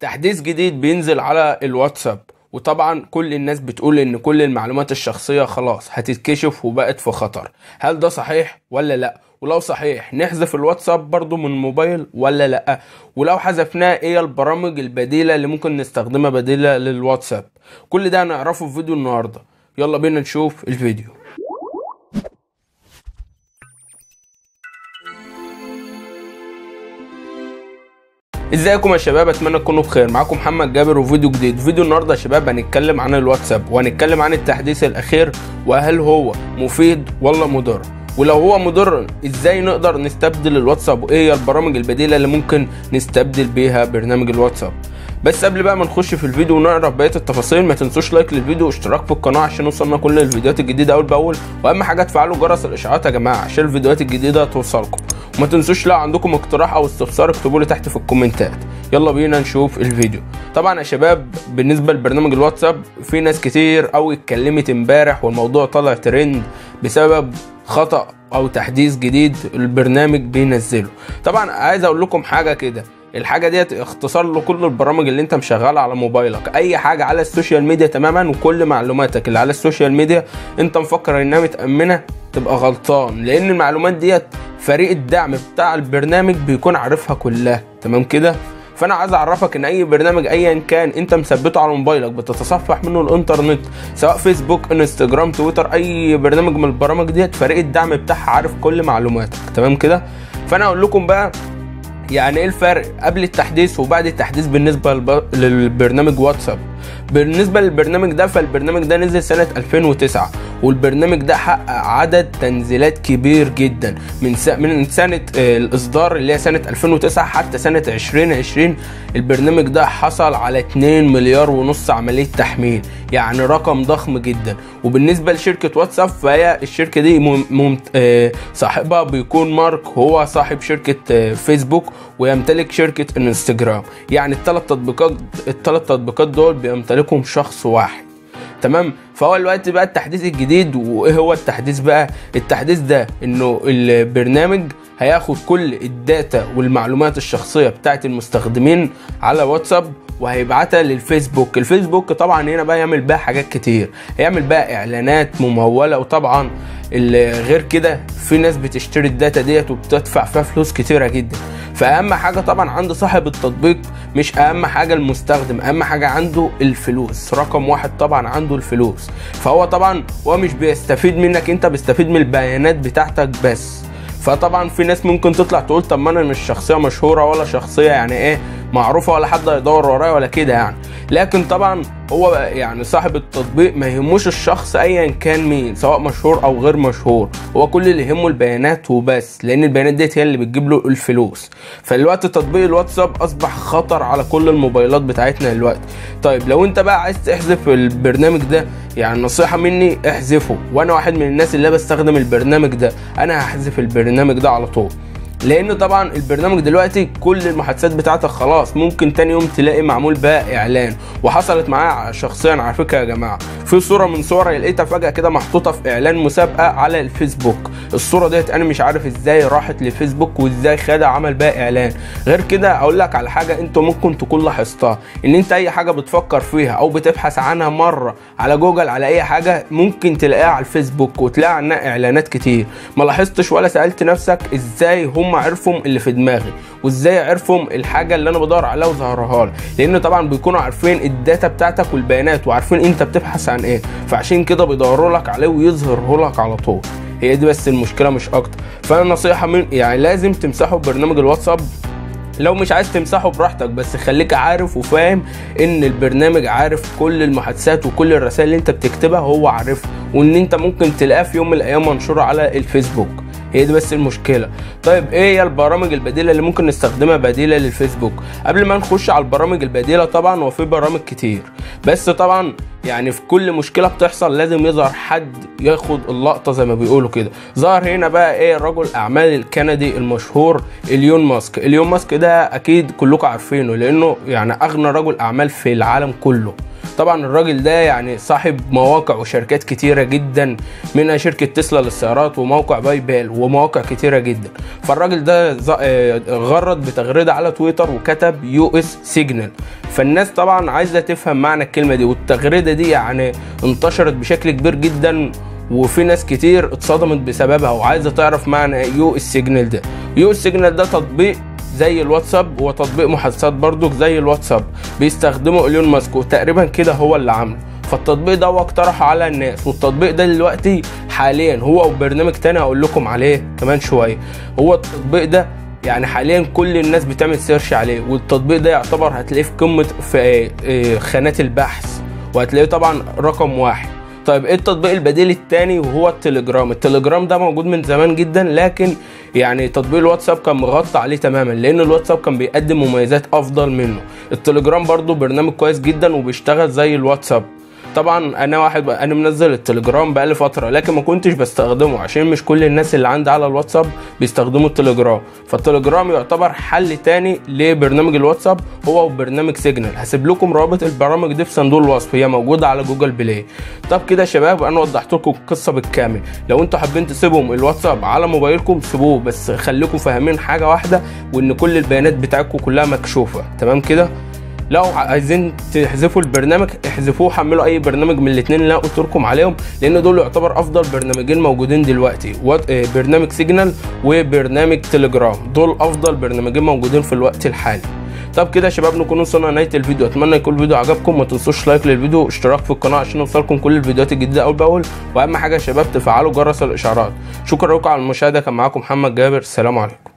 تحديث جديد بينزل على الواتساب وطبعا كل الناس بتقول ان كل المعلومات الشخصية خلاص هتتكشف وبقت في خطر هل ده صحيح ولا لا ولو صحيح نحذف الواتساب برضو من الموبايل ولا لا ولو حذفناه ايه البرامج البديلة اللي ممكن نستخدمها بديلة للواتساب كل ده هنعرفه في فيديو النهاردة يلا بينا نشوف الفيديو ازيكم يا شباب اتمنى تكونوا بخير معاكم محمد جابر وفيديو جديد فيديو النهارده يا شباب هنتكلم عن الواتساب وهنتكلم عن التحديث الاخير وهل هو مفيد ولا مضر ولو هو مضر ازاي نقدر نستبدل الواتساب وايه هي البرامج البديله اللي ممكن نستبدل بيها برنامج الواتساب بس قبل بقى ما نخش في الفيديو ونعرف بقيه التفاصيل ما تنسوش لايك للفيديو واشتراك في القناه عشان يوصلنا كل الفيديوهات الجديده اول باول واهم حاجه تفعلوا جرس الاشعارات يا جماعه عشان الفيديوهات الجديده توصلكم وما تنسوش لو عندكم اقتراح او استفسار اكتبوا لي تحت في الكومنتات يلا بينا نشوف الفيديو طبعا يا شباب بالنسبه لبرنامج الواتساب في ناس كتير قوي اتكلمت امبارح والموضوع طلع ترند بسبب خطا او تحديث جديد البرنامج بينزله طبعا عايز اقول لكم حاجه كده الحاجه ديت اختصار لكل البرامج اللي انت مشغلها على موبايلك اي حاجه على السوشيال ميديا تماما وكل معلوماتك اللي على السوشيال ميديا انت مفكر انها متامنه تبقى غلطان لان المعلومات ديت فريق الدعم بتاع البرنامج بيكون عارفها كلها تمام كده فانا عايز اعرفك ان اي برنامج ايا كان انت مثبته على موبايلك بتتصفح منه الانترنت سواء فيسبوك انستجرام تويتر اي برنامج من البرامج ديت فريق الدعم بتاعها عارف كل معلوماتك تمام كده فانا اقول لكم بقى يعني ايه الفرق قبل التحديث وبعد التحديث بالنسبه للبرنامج واتساب بالنسبه للبرنامج ده فالبرنامج ده نزل سنه 2009 والبرنامج ده حقق عدد تنزيلات كبير جدا من س... من سنه الاصدار اللي هي سنه 2009 حتى سنه 2020 البرنامج ده حصل على 2 مليار ونص عمليه تحميل يعني رقم ضخم جدا وبالنسبه لشركه واتساب فهي الشركه دي مم... مم... صاحبها بيكون مارك هو صاحب شركه فيسبوك ويمتلك شركه انستجرام يعني الثلاث تطبيقات الثلاث تطبيقات دول بيمتلكهم شخص واحد تمام فهو الوقت بقى التحديث الجديد وايه هو التحديث بقى التحديث ده انه البرنامج هياخد كل الداتا والمعلومات الشخصيه بتاعت المستخدمين على واتساب وهيبعتها للفيسبوك الفيسبوك طبعا هنا بقى يعمل بقى حاجات كتير هيعمل بقى اعلانات مموله وطبعا غير كده في ناس بتشتري الداتا ديت وبتدفع فيها فلوس كتيره جدا فاهم حاجه طبعا عند صاحب التطبيق مش اهم حاجه المستخدم اهم حاجه عنده الفلوس رقم واحد طبعا عنده الفلوس فهو طبعا هو مش بيستفيد منك انت بيستفيد من البيانات بتاعتك بس فطبعا في ناس ممكن تطلع تقول طب ما انا مش شخصيه مشهوره ولا شخصيه يعني ايه معروفه ولا حد هيدور ورايا ولا كده يعني لكن طبعا هو يعني صاحب التطبيق ما يهموش الشخص ايا كان مين سواء مشهور او غير مشهور هو كل اللي يهمه البيانات وبس لان البيانات ديت هي اللي بتجيب له الفلوس فالوقت تطبيق الواتساب اصبح خطر على كل الموبايلات بتاعتنا دلوقتي طيب لو انت بقى عايز تحذف البرنامج ده يعني نصيحة مني احذفه وانا واحد من الناس اللي بستخدم البرنامج ده انا هحذف البرنامج ده على طول لان طبعا البرنامج دلوقتي كل المحادثات بتاعتك خلاص ممكن تاني يوم تلاقي معمول بقى اعلان وحصلت معايا شخصيا على فكره يا جماعه في صوره من صوري لقيتها فجاه كده محطوطه في اعلان مسابقه على الفيسبوك الصوره ديت انا مش عارف ازاي راحت لفيسبوك وازاي خدها عمل بقى اعلان غير كده اقول لك على حاجه انت ممكن تكون لاحظتها ان انت اي حاجه بتفكر فيها او بتبحث عنها مره على جوجل على اي حاجه ممكن تلاقيها على الفيسبوك وتلاقي عنها اعلانات كتير ما لاحظتش ولا سالت نفسك ازاي هم عرفوا اللي في دماغي وازاي عرفوا الحاجه اللي انا بدور عليها وظهرها لي لان طبعا بيكونوا عارفين الداتا بتاعتك والبيانات وعارفين انت بتبحث عن ايه فعشان كده بيدوروا لك عليه ويظهره لك على طول هي دي بس المشكله مش اكتر فانا نصيحه من يعني لازم تمسحوا برنامج الواتساب لو مش عايز تمسحه براحتك بس خليك عارف وفاهم ان البرنامج عارف كل المحادثات وكل الرسائل اللي انت بتكتبها هو عارفها وان انت ممكن تلاقيها في يوم من الايام منشوره على الفيسبوك هي دي بس المشكله طيب ايه هي البرامج البديله اللي ممكن نستخدمها بديله للفيسبوك قبل ما نخش على البرامج البديله طبعا هو في برامج كتير بس طبعا يعني في كل مشكله بتحصل لازم يظهر حد ياخد اللقطه زي ما بيقولوا كده ظهر هنا بقى ايه رجل اعمال الكندي المشهور اليون ماسك اليون ماسك ده اكيد كلكم عارفينه لانه يعني اغنى رجل اعمال في العالم كله طبعا الراجل ده يعني صاحب مواقع وشركات كتيرة جدا منها شركة تسلا للسيارات وموقع باي بال ومواقع كتيرة جدا فالراجل ده ز- آه، غرد بتغريدة على تويتر وكتب يو اس سيجنال فالناس طبعا عايزه تفهم معنى الكلمه دي والتغريده دي يعني انتشرت بشكل كبير جدا وفي ناس كتير اتصدمت بسببها وعايزه تعرف معنى يو السيجنال ده يو السيجنال ده تطبيق زي الواتساب وتطبيق محادثات برضو زي الواتساب بيستخدمه ايلون ماسك وتقريبا كده هو اللي عامله فالتطبيق ده هو اقترحه على الناس والتطبيق ده دلوقتي حاليا هو وبرنامج تاني هقول لكم عليه كمان شويه هو التطبيق ده يعني حاليا كل الناس بتعمل سيرش عليه والتطبيق ده يعتبر هتلاقيه في قمه في خانات البحث وهتلاقيه طبعا رقم واحد طيب ايه التطبيق البديل التاني وهو التليجرام التليجرام ده موجود من زمان جدا لكن يعني تطبيق الواتساب كان مغطى عليه تماما لان الواتساب كان بيقدم مميزات افضل منه التليجرام برضو برنامج كويس جدا وبيشتغل زي الواتساب طبعا انا واحد انا منزل التليجرام بقالي فتره لكن ما كنتش بستخدمه عشان مش كل الناس اللي عندي على الواتساب بيستخدموا التليجرام فالتليجرام يعتبر حل تاني لبرنامج الواتساب هو وبرنامج سيجنال هسيب لكم رابط البرامج دي في صندوق الوصف هي موجوده على جوجل بلاي طب كده يا شباب انا وضحت لكم القصه بالكامل لو انتوا حابين تسيبهم الواتساب على موبايلكم سيبوه بس خليكم فاهمين حاجه واحده وان كل البيانات بتاعتكم كلها مكشوفه تمام كده لو عايزين تحذفوا البرنامج احذفوه حملوا اي برنامج من الاثنين اللي انا قلت لكم عليهم لان دول يعتبر افضل برنامجين موجودين دلوقتي برنامج سيجنال وبرنامج تليجرام دول افضل برنامجين موجودين في الوقت الحالي طب كده يا شباب نكون وصلنا لنهايه الفيديو اتمنى يكون الفيديو عجبكم ما تنسوش لايك للفيديو واشتراك في القناه عشان يوصلكم كل الفيديوهات الجديده اول باول واهم حاجه يا شباب تفعلوا جرس الاشعارات شكرا لكم على المشاهده كان معاكم محمد جابر السلام عليكم